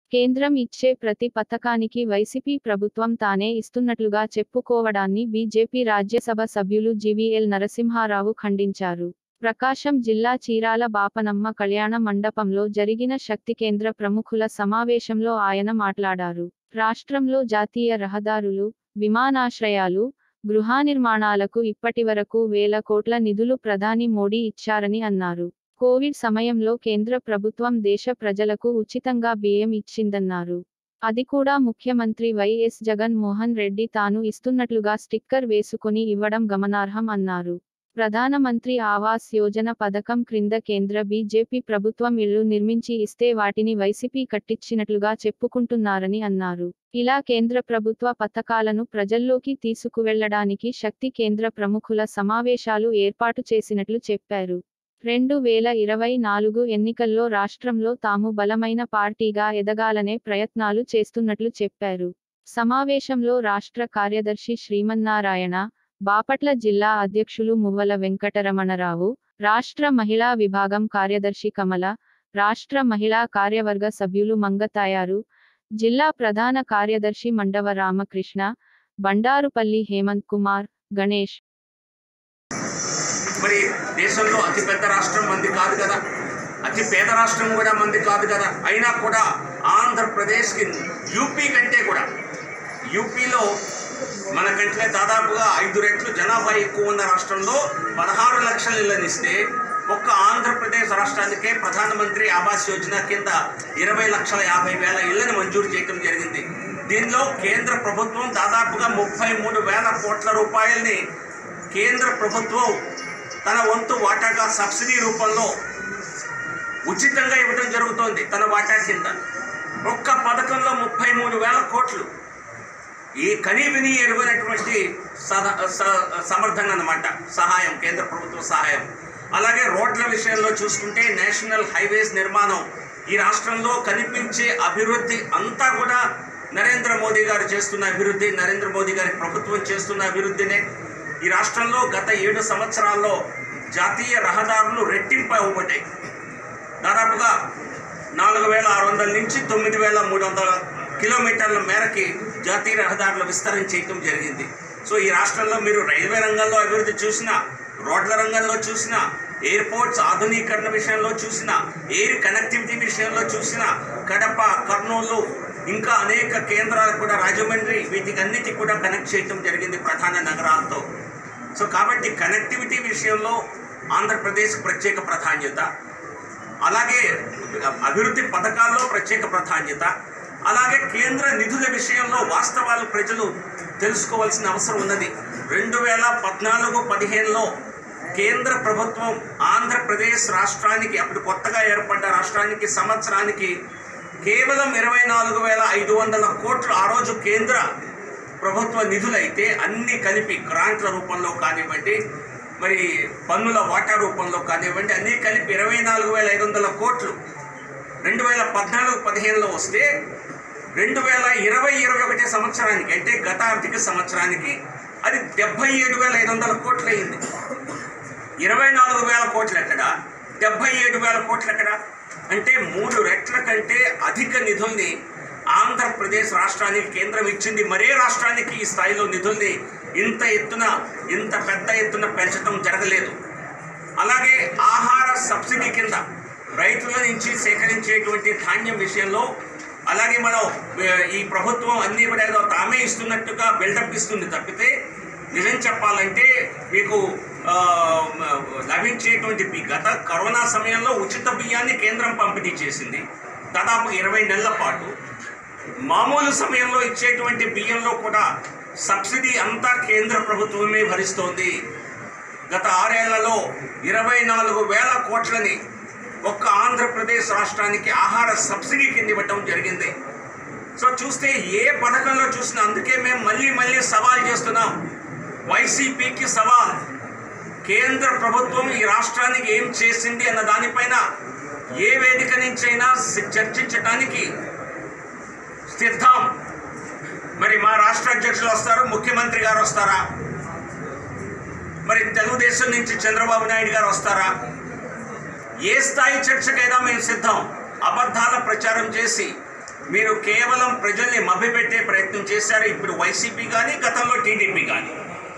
కేంద్రం ఇచ్చే ప్రతి పథకానికి వైసీపీ ప్రభుత్వం తానే ఇస్తున్నట్లుగా చెప్పుకోవడాన్ని బీజేపీ రాజ్యసభ సభ్యులు జీవీఎల్ నరసింహారావు ఖండించారు ప్రకాశం జిల్లా చీరాల బాపనమ్మ కళ్యాణ మండపంలో జరిగిన శక్తి కేంద్ర ప్రముఖుల సమావేశంలో ఆయన మాట్లాడారు రాష్ట్రంలో జాతీయ రహదారులు విమానాశ్రయాలు గృహనిర్మాణాలకు ఇప్పటివరకు వేల కోట్ల నిధులు ప్రధాని మోడీ ఇచ్చారని అన్నారు కోవిడ్ సమయంలో కేంద్ర ప్రభుత్వం దేశ ప్రజలకు ఉచితంగా బియ్యం ఇచ్చిందన్నారు అది కూడా ముఖ్యమంత్రి వైఎస్ జగన్ మోహన్ రెడ్డి తాను ఇస్తున్నట్లుగా స్టిక్కర్ వేసుకొని ఇవ్వడం గమనార్హం అన్నారు ప్రధానమంత్రి ఆవాస్ యోజన పథకం క్రింద కేంద్ర బీజేపీ ప్రభుత్వం ఇళ్లు నిర్మించి ఇస్తే వాటిని వైసీపీ కట్టించినట్లుగా చెప్పుకుంటున్నారని అన్నారు ఇలా కేంద్ర ప్రభుత్వ పథకాలను ప్రజల్లోకి తీసుకువెళ్లడానికి శక్తి కేంద్ర ప్రముఖుల సమావేశాలు ఏర్పాటు చేసినట్లు చెప్పారు రెండు వేల ఇరవై నాలుగు ఎన్నికల్లో రాష్ట్రంలో తాము బలమైన పార్టీగా ఎదగాలనే ప్రయత్నాలు చేస్తున్నట్లు చెప్పారు సమావేశంలో రాష్ట్ర కార్యదర్శి శ్రీమన్నారాయణ బాపట్ల జిల్లా అధ్యక్షులు మువ్వల వెంకటరమణరావు రాష్ట్ర మహిళా విభాగం కార్యదర్శి కమల రాష్ట్ర మహిళా కార్యవర్గ సభ్యులు మంగతాయారు జిల్లా ప్రధాన కార్యదర్శి మండవ రామకృష్ణ బండారుపల్లి హేమంత్ కుమార్ గణేష్ మరి దేశంలో అతిపెద్ద రాష్ట్రం మంది కాదు కదా అతి పేద రాష్ట్రం కూడా మంది కాదు కదా అయినా కూడా ఆంధ్రప్రదేశ్కి యూపీ కంటే కూడా యూపీలో మనకంటే దాదాపుగా ఐదు రెట్లు జనాభా ఎక్కువ ఉన్న రాష్ట్రంలో పదహారు లక్షల ఇళ్ళని ఇస్తే ఒక్క ఆంధ్రప్రదేశ్ రాష్ట్రానికే ప్రధానమంత్రి ఆవాస్ యోజన కింద ఇరవై లక్షల యాభై వేల ఇళ్లను మంజూరు చేయడం జరిగింది దీనిలో కేంద్ర ప్రభుత్వం దాదాపుగా ముప్పై మూడు వేల కోట్ల రూపాయల్ని కేంద్ర ప్రభుత్వం తన వంతు వాటాగా సబ్సిడీ రూపంలో ఉచితంగా ఇవ్వడం జరుగుతోంది తన వాటా కింద ఒక్క పథకంలో ముప్పై మూడు వేల కోట్లు ఈ కనీ విని ఎరుగనటువంటి సద- స- సమర్థన అన్నమాట సహాయం కేంద్ర ప్రభుత్వ సహాయం అలాగే రోడ్ల విషయంలో చూసుకుంటే నేషనల్ హైవేస్ నిర్మాణం ఈ రాష్ట్రంలో కనిపించే అభివృద్ధి అంతా కూడా నరేంద్ర మోదీ గారు చేస్తున్న అభివృద్ధి నరేంద్ర మోదీ గారి ప్రభుత్వం చేస్తున్న అభివృద్ధినే ఈ రాష్ట్రంలో గత ఏడు సంవత్సరాల్లో జాతీయ రహదారులు రెట్టింపు అవ్వబడ్డాయి దాదాపుగా నాలుగు వేల ఆరు వందల నుంచి తొమ్మిది వేల మూడు వందల కిలోమీటర్ల మేరకి జాతీయ రహదారుల విస్తరణ చేయటం జరిగింది సో ఈ రాష్ట్రంలో మీరు రైల్వే రంగంలో అభివృద్ధి చూసినా రోడ్ల రంగంలో చూసినా ఎయిర్పోర్ట్స్ ఆధునీకరణ విషయంలో చూసినా ఎయిర్ కనెక్టివిటీ విషయంలో చూసినా కడప కర్నూలు ఇంకా అనేక కేంద్రాలు కూడా రాజమండ్రి వీటికి అన్నిటికి కూడా కనెక్ట్ చేయటం జరిగింది ప్రధాన నగరాలతో సో కాబట్టి కనెక్టివిటీ విషయంలో ఆంధ్రప్రదేశ్ ప్రత్యేక ప్రాధాన్యత అలాగే అభివృద్ధి పథకాల్లో ప్రత్యేక ప్రాధాన్యత అలాగే కేంద్ర నిధుల విషయంలో వాస్తవాలు ప్రజలు తెలుసుకోవాల్సిన అవసరం ఉన్నది రెండు వేల పద్నాలుగు పదిహేనులో కేంద్ర ప్రభుత్వం ఆంధ్రప్రదేశ్ రాష్ట్రానికి అప్పుడు కొత్తగా ఏర్పడ్డ రాష్ట్రానికి సంవత్సరానికి కేవలం ఇరవై నాలుగు వేల ఐదు వందల కోట్లు ఆ రోజు కేంద్ర ప్రభుత్వ నిధులైతే అన్ని కలిపి గ్రాంట్ల రూపంలో కానివ్వండి మరి పన్నుల వాటా రూపంలో కానివ్వండి అన్నీ కలిపి ఇరవై నాలుగు వేల ఐదు వందల కోట్లు రెండు వేల పద్నాలుగు పదిహేనులో వస్తే రెండు వేల ఇరవై ఇరవై ఒకటి సంవత్సరానికి అంటే గత ఆర్థిక సంవత్సరానికి అది డెబ్బై ఏడు వేల ఐదు వందల కోట్లు అయింది ఇరవై నాలుగు వేల కోట్లు ఎక్కడ డెబ్బై ఏడు వేల కోట్లు ఎక్కడ అంటే మూడు రెట్ల కంటే అధిక నిధుల్ని ఆంధ్రప్రదేశ్ రాష్ట్రానికి కేంద్రం ఇచ్చింది మరే రాష్ట్రానికి ఈ స్థాయిలో నిధుల్ని ఇంత ఎత్తున ఇంత పెద్ద ఎత్తున పెంచడం జరగలేదు అలాగే ఆహార సబ్సిడీ కింద రైతుల నుంచి సేకరించేటువంటి ధాన్యం విషయంలో అలాగే మనం ఏ, ఈ ప్రభుత్వం అన్ని కూడా ఏదో తామే ఇస్తున్నట్టుగా బిల్డప్ ఇస్తుంది తప్పితే నిజం చెప్పాలంటే మీకు ఆ, మ- లభించేటువంటి బి- గత కరోనా సమయంలో ఉచిత బియ్యాన్ని కేంద్రం పంపిణీ చేసింది దాదాపు ఇరవై నెలల పాటు మామూలు సమయంలో ఇచ్చేటువంటి బియ్యంలో కూడా సబ్సిడీ అంతా కేంద్ర ప్రభుత్వమే భరిస్తోంది గత ఆరేళ్లలో ఇరవై నాలుగు వేల కోట్లని ఒక్క ఆంధ్రప్రదేశ్ రాష్ట్రానికి ఆహార సబ్సిడీ కింద ఇవ్వటం జరిగింది సో చూస్తే ఏ పథకంలో చూసినా అందుకే మేము మళ్ళీ మళ్ళీ సవాల్ చేస్తున్నాం వైసీపీకి సవాల్ కేంద్ర ప్రభుత్వం ఈ రాష్ట్రానికి ఏం చేసింది అన్న దానిపైన ఏ వేదిక నుంచైనా సి- చర్చించడానికి సిద్ధం మరి మా రాష్ట్ర అధ్యక్షులు వస్తారు ముఖ్యమంత్రి గారు వస్తారా మరి తెలుగుదేశం నుంచి చంద్రబాబు నాయుడు గారు వస్తారా ఏ స్థాయి చర్చకైనా మేము సిద్ధం అబద్ధాల ప్రచారం చేసి మీరు కేవలం ప్రజల్ని మభ్యపెట్టే ప్రయత్నం చేశారు ఇప్పుడు వైసీపీ కానీ గతంలో టీడీపీ కానీ